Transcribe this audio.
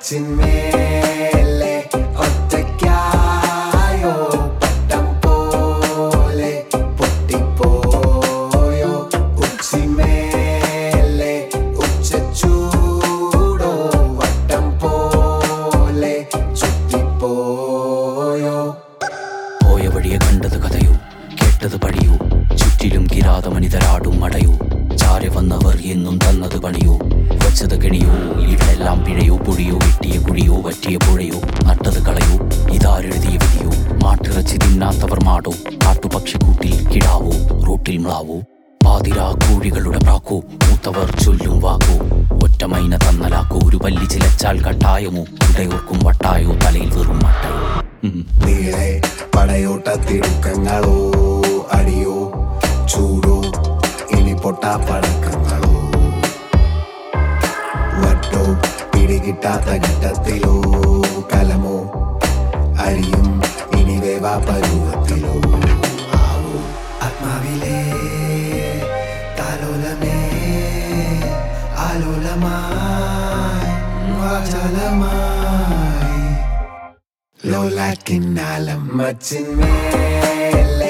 മച്ചിന്മേലെ ഒറ്റയ്ക്കായോ പട്ടം പോലെ പൊട്ടിപ്പോയോ ഉച്ചിമേലെ ഉച്ചച്ചൂടോ വട്ടം പോലെ ചുറ്റിപ്പോയോ പോയ വഴിയെ കണ്ടത് കഥയോ കേട്ടത് പഴിയോ ചുറ്റിലും കിരാതമനിതരാടും മടയോ ചാരെ വന്നവർ എന്നും തന്നത് പണിയോ വച്ചത് കെണിയോ ഇവിടെല്ലാം പിഴയോ പുഴിയോ വെട്ടിയ കുഴിയോ വറ്റിയ പുഴയോ നട്ടത് കളയോ ഇതാരെഴുതിയ വിധിയോ മാട്ടിറച്ചി തിന്നാത്തവർ മാടോ കാട്ടുപക്ഷിക്കൂട്ടിൽ കിടാവോ റോട്ടിൽ മ്ലാവോ പാതിരാ കോഴികളുടെ പ്രാക്കോ മൂത്തവർ ചൊല്ലും വാക്കോ ഒറ്റമൈന തന്നലാക്കോ ഒരു പല്ലി ചിലച്ചാൽ കട്ടായമോ ഇടയോർക്കും വട്ടായോ തലയിൽ വെറും മട്ടയോ ഉം. നീളെ പടയോട്ട തിടുക്കങ്ങളോ അടിയോ ചൂടോ ഇനി പൊട്ടാ പടക്കങ്ങളോ വട്ടോ പിടികിട്ടാത്ത ഘട്ടത്തിലോ കലമോ അരിയും ഇനി വേവാ പരുവത്തിലോ ആവോ ആത്മാവിലേ താലോലമേ ആലോലമായി വാചാലമായി ലോലാക്കിന്നാലം മച്ചിന്മേലെ